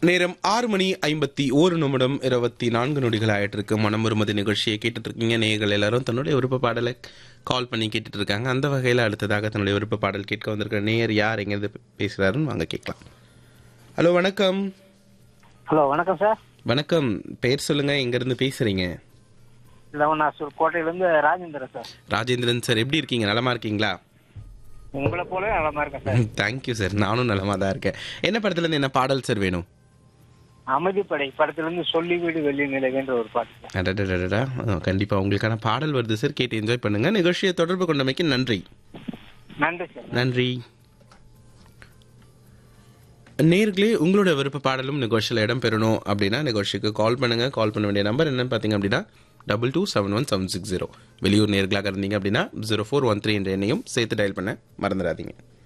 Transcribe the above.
நேரம் ஆறு மணி ஐம்பத்தி ஒரு நிமிடம் இருபத்தி நான்கு நொடிகள் ஆயிட்டு இருக்கு மனம் வருமதி நிகழ்ச்சியை கேட்டுட்டு இருக்கீங்க நேயர்கள் எல்லாரும் தன்னுடைய விருப்ப பாடலை கால் பண்ணி கேட்டுட்டு இருக்காங்க அந்த வகையில் அடுத்ததாக தன்னுடைய விருப்ப பாடல் கேட்க வந்திருக்கிற நேயர் யார் எங்கிருந்து பேசுறாருன்னு வாங்க கேட்கலாம் ஹலோ வணக்கம் ஹலோ வணக்கம் சார் வணக்கம் பெயர் சொல்லுங்க எங்க இருந்து பேசுறீங்க லவனாசூர் கோட்டையிலேருந்து ராஜேந்திரன் சார் ராஜேந்திரன் சார் எப்படி இருக்கீங்க நலமா இருக்கீங்களா உங்களை போல நலமா இருக்கேன் சார் தேங்க்யூ சார் நானும் நலமா தான் இருக்கேன் என்ன படத்துல இருந்து என்ன பாடல் சார் வேணும் அமைதிப்படை படத்திலிருந்து சொல்லி வீடு வெள்ளி நிலவுன்ற ஒரு பாட்டு சார் அடடடடடா. ஆ, கண்டிப்பா உங்களுக்கான பாடல் வருது சார் கேட்டு என்ஜாய் பண்ணுங்க நிகழ்ச்சியை தொடர்பு கொண்டமைக்கு நன்றி நன்றி சார் நன்றி நேர்களே உங்களோட விருப்ப பாடலும் நிகழ்ச்சியில் இடம் பெறணும் அப்படின்னா நிகழ்ச்சிக்கு கால் பண்ணுங்க கால் பண்ண வேண்டிய நம்பர் என்னன்னு பார்த்தீங்க அப்படின்னா double two seven one seven six zero வெளியூர் நேர்களாக இருந்தீங்க அப்படின்னா ஜீரோ ஃபோர் ஒன் த்ரீ என்ற எண்ணையும் சேர்த்து டயல் பண்ண மறந்துடாதீங்க